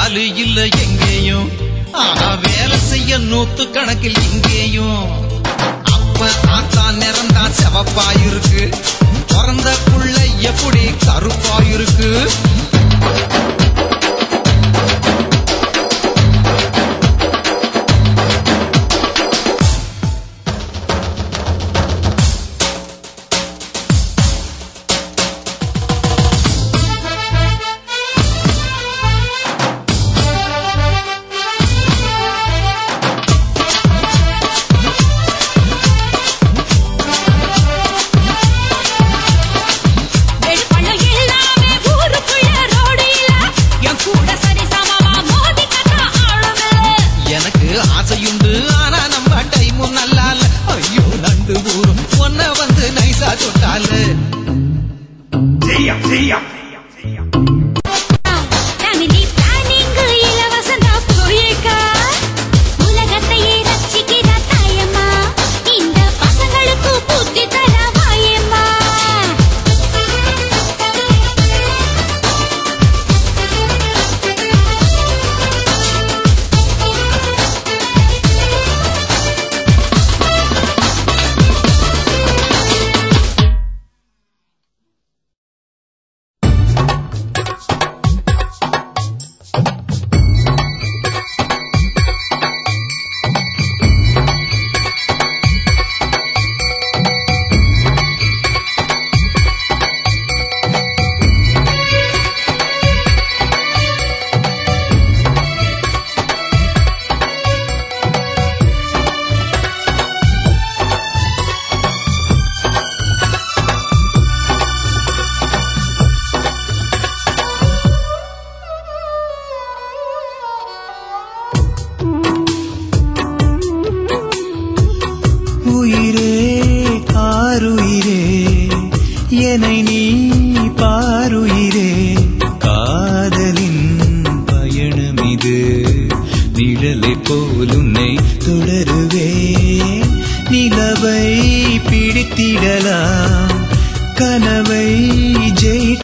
ஆளு இல்ல எங்கேயும் ஆனா வேலை செய்ய நூத்து கணக்கில் இங்கேயும் அப்ப ஆத்தான் நிறம் தான் செவப்பாயிருக்கு பிறந்த புள்ள எப்படி கருப்பாயிருக்கு வெடுப்பள்ளம் எல்லாமே ஊருக்குள்ள ரோடு இல்ல. என் கூட சரிசமமா மோதிக்கத்தான் ஆளுமில்ல. எனக்கு ஆசையுண்டு ஆனா நம்ம டைமும் நல்லா இல்ல ஐயோ நண்டு ஊரும் ஒன்ன வந்து நைசா தொட்டாலு family planning இலவசந்தா போயிருக்கா. உலகத்தையே ரட்சிக்கிற தாயம்மா. இந்த பசங்களுக்கு புத்தி தர வாயம்மா. உயிரே ஆருயிரே என்னை நீ பாருயிரே காதலின் பயணம் இது நிழலை போல் உன்னை தொடருவே நிலவை பிடித்திடலாம் கனவை ஜெயி